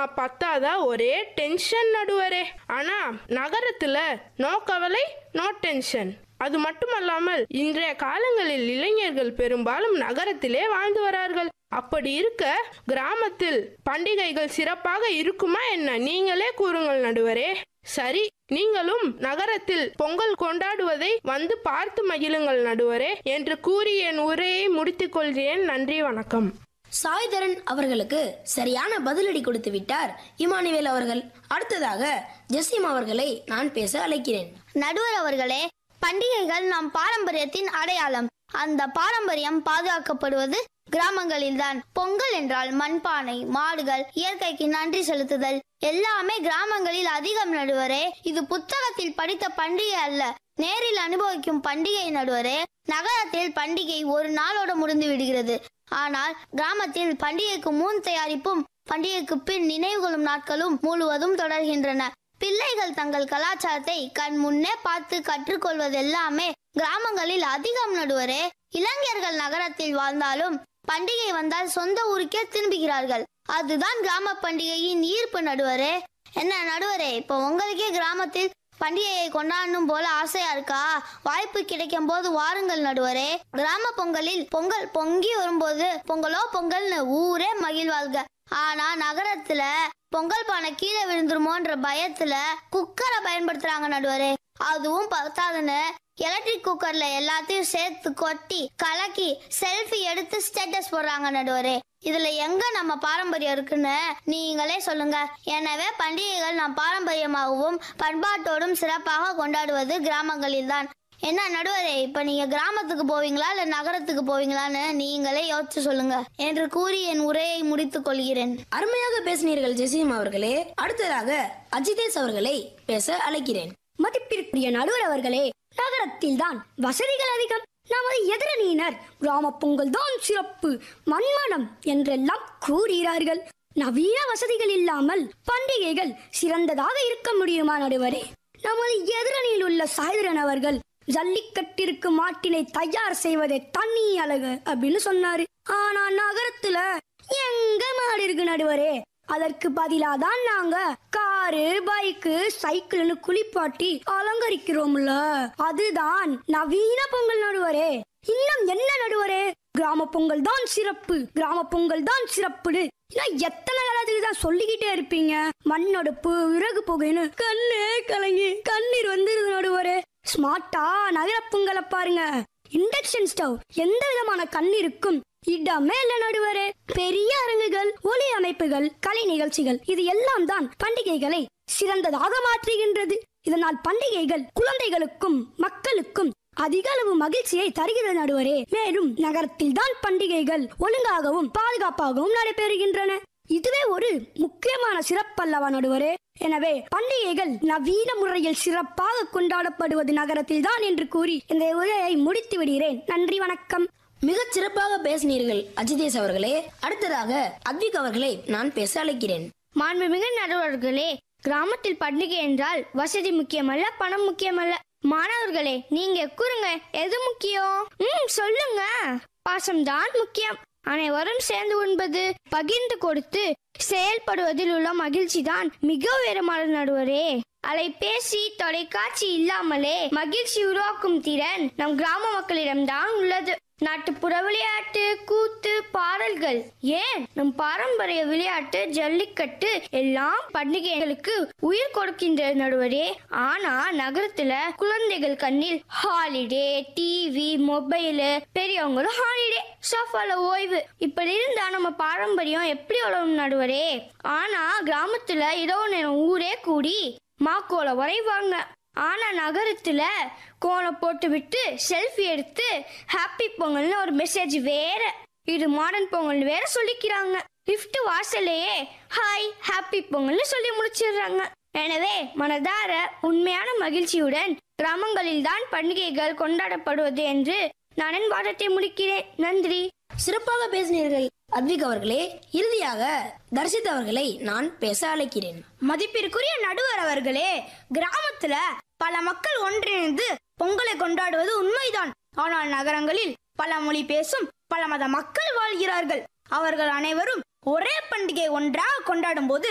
பத்தாதா ஒரே டென்ஷன் நடுவரே ஆனா நகரத்துல நோ கவலை நோ டென்ஷன் அது மட்டுமல்லாமல் இன்றைய காலங்களில் இளைஞர்கள் பெரும்பாலும் நகரத்திலே வாழ்ந்து வரார்கள் அப்படி இருக்க கிராமத்தில் பண்டிகைகள் சிறப்பாக இருக்குமா என்ன நீங்களே கூறுங்கள் நடுவரே சரி நீங்களும் நகரத்தில் பொங்கல் கொண்டாடுவதை வந்து பார்த்து மகிழுங்கள் நடுவரே என்று கூறி என் உரையை முடித்துக் கொள்கிறேன் நன்றி வணக்கம் சாய்தரன் அவர்களுக்கு சரியான பதிலடி கொடுத்து விட்டார் இமானுவேல் அவர்கள் அடுத்ததாக ஜெசிம் அவர்களை நான் பேச அழைக்கிறேன் நடுவர் அவர்களே பண்டிகைகள் நம் பாரம்பரியத்தின் அடையாளம் அந்த பாரம்பரியம் பாதுகாக்கப்படுவது கிராமங்களில்தான் பொங்கல் என்றால் மண்பானை மாடுகள் இயற்கைக்கு நன்றி செலுத்துதல் எல்லாமே கிராமங்களில் அதிகம் நடுவரே இது புத்தகத்தில் படித்த பண்டிகை அல்ல நேரில் அனுபவிக்கும் பண்டிகை நடுவரே நகரத்தில் பண்டிகை ஒரு நாளோட முடிந்து விடுகிறது ஆனால் கிராமத்தில் பண்டிகைக்கு முன் தயாரிப்பும் பண்டிகைக்கு பின் நினைவுகளும் நாட்களும் முழுவதும் தொடர்கின்றன பிள்ளைகள் தங்கள் கலாச்சாரத்தை கண் முன்னே பார்த்து கற்றுக்கொள்வது எல்லாமே கிராமங்களில் அதிகம் நடுவரே இளைஞர்கள் நகரத்தில் வாழ்ந்தாலும் பண்டிகை வந்தால் சொந்த ஊருக்கே திரும்புகிறார்கள் அதுதான் கிராம பண்டிகையின் ஈர்ப்பு நடுவரே என்ன நடுவரே இப்போ உங்களுக்கே கிராமத்தில் பண்டிகையை கொண்டாடணும் போல ஆசையா இருக்கா வாய்ப்பு கிடைக்கும் போது வாருங்கள் நடுவரே கிராம பொங்கலில் பொங்கல் பொங்கி வரும்போது பொங்கலோ பொங்கல்னு ஊரே மகிழ்வாள்க ஆனா நகரத்துல பொங்கல் பானை கீழே விழுந்துருமோன்ற பயத்துல குக்கரை பயன்படுத்துறாங்க நடுவரே அதுவும் பத்தாதுன்னு எலக்ட்ரிக் குக்கர்ல எல்லாத்தையும் சேர்த்து கொட்டி கலக்கி செல்ஃபி எடுத்து ஸ்டேட்டஸ் போடுறாங்க நடுவரே இதுல எங்க நம்ம பாரம்பரியம் இருக்குன்னு நீங்களே சொல்லுங்க எனவே பண்டிகைகள் நம் பாரம்பரியமாகவும் பண்பாட்டோடும் சிறப்பாக கொண்டாடுவது கிராமங்களில்தான் என்ன நடுவரே இப்ப நீங்க கிராமத்துக்கு போவீங்களா இல்ல நகரத்துக்கு போவீங்களான்னு நீங்களே யோசிச்சு சொல்லுங்க என்று கூறி என் உரையை முடித்துக் கொள்கிறேன் அருமையாக பேசினீர்கள் ஜெசிம் அவர்களே அடுத்ததாக அஜிதேஷ் அவர்களை பேச அழைக்கிறேன் மதிப்பிற்குரிய நடுவர் அவர்களே நகரத்தில் தான் வசதிகள் அதிகம் நமது எதிரணியினர் கிராம பொங்கல் தான் சிறப்பு மண்மனம் என்றெல்லாம் கூறுகிறார்கள் நவீன வசதிகள் இல்லாமல் பண்டிகைகள் சிறந்ததாக இருக்க முடியுமா நடுவரே நமது எதிரணியில் உள்ள சாய்தரன் அவர்கள் ஜல்லிக்கட்டிற்கு மாட்டினை தயார் செய்வதே தனி அழகு அப்படின்னு சொன்னாரு ஆனா நகரத்துல எங்க மாடு இருக்கு நடுவரே அதற்கு பதிலா தான் நாங்க காரு பைக்கு சைக்கிள்னு குளிப்பாட்டி அலங்கரிக்கிறோம்ல அதுதான் நவீன பொங்கல் நடுவரே இன்னும் என்ன நடுவரே கிராம பொங்கல் தான் சிறப்பு கிராம பொங்கல் தான் சிறப்புன்னு இன்னும் எத்தனை காலத்துக்கு தான் சொல்லிக்கிட்டே இருப்பீங்க மண்ணடுப்பு விறகு புகைன்னு கண்ணே கலங்கி கண்ணீர் வந்துருது நடுவரே ஸ்மார்ட்டா நகர பொங்கலை பாருங்க இண்டக்ஷன் ஸ்டவ் எந்த விதமான கண்ணீருக்கும் இடமே இல்ல நடுவரே பெரிய அரங்குகள் ஒலி அமைப்புகள் கலை நிகழ்ச்சிகள் இது எல்லாம் தான் பண்டிகைகளை சிறந்ததாக மாற்றுகின்றது இதனால் பண்டிகைகள் குழந்தைகளுக்கும் மக்களுக்கும் அதிக அளவு மகிழ்ச்சியை தருகிறது நடுவரே மேலும் நகரத்தில் தான் பண்டிகைகள் ஒழுங்காகவும் பாதுகாப்பாகவும் நடைபெறுகின்றன இதுவே ஒரு முக்கியமான சிறப்பல்லவா நடுவரே எனவே பண்டிகைகள் நவீன முறையில் சிறப்பாக கொண்டாடப்படுவது நகரத்தில் தான் என்று கூறி இந்த உரையை முடித்து விடுகிறேன் நன்றி வணக்கம் மிகச் சிறப்பாக பேசினீர்கள் அஜிதேஷ் அவர்களே அடுத்ததாக அத்விக் அவர்களை நான் பேச அழைக்கிறேன் மாண்புமிகு நடுவர்களே கிராமத்தில் பண்டிகை என்றால் வசதி முக்கியமல்ல பணம் முக்கியமல்ல மாணவர்களே நீங்க கூறுங்க எது முக்கியம் ம் சொல்லுங்க பாசம்தான் முக்கியம் அனைவரும் சேர்ந்து உண்பது பகிர்ந்து கொடுத்து செயல்படுவதில் உள்ள மகிழ்ச்சி தான் மிக உயரமான நடுவரே அலைபேசி தொலைக்காட்சி இல்லாமலே மகிழ்ச்சி உருவாக்கும் திறன் நம் கிராம மக்களிடம்தான் உள்ளது நாட்டுப்புற விளையாட்டு கூத்து பாடல்கள் ஏன் நம் பாரம்பரிய விளையாட்டு ஜல்லிக்கட்டு எல்லாம் பண்டிகைகளுக்கு உயிர் கொடுக்கின்றது நடுவரே ஆனா நகரத்துல குழந்தைகள் கண்ணில் ஹாலிடே டிவி மொபைலு பெரியவங்களும் ஹாலிடே சோஃபால ஓய்வு இப்படி இருந்தா நம்ம பாரம்பரியம் எப்படி வளரும் நடுவரே ஆனா கிராமத்துல இரவு நேரம் ஊரே கூடி மாக்கோல வரைவாங்க ஆனா நகரத்துல கோலம் போட்டு விட்டு செல்ஃபி எடுத்து ஹாப்பி பொங்கல்னு ஒரு மெசேஜ் வேற இது மாடர்ன் பொங்கல் வேற சொல்லிக்கிறாங்க லிஃப்ட் வாசல்லையே ஹாய் ஹாப்பி பொங்கல்னு சொல்லி முடிச்சிடுறாங்க எனவே மனதார உண்மையான மகிழ்ச்சியுடன் கிராமங்களில் தான் பண்டிகைகள் கொண்டாடப்படுவது என்று நான் என் வாதத்தை முடிக்கிறேன் நன்றி சிறப்பாக பேசினீர்கள் அத்விக் அவர்களே இறுதியாக தர்ஷித் அவர்களை நான் பேச அழைக்கிறேன் மதிப்பிற்குரிய நடுவர் அவர்களே கிராமத்துல பல மக்கள் ஒன்றிணைந்து பொங்கலை கொண்டாடுவது உண்மைதான் ஆனால் நகரங்களில் பல மொழி பேசும் பல மத மக்கள் வாழ்கிறார்கள் அவர்கள் அனைவரும் ஒரே பண்டிகை ஒன்றாக கொண்டாடும் போது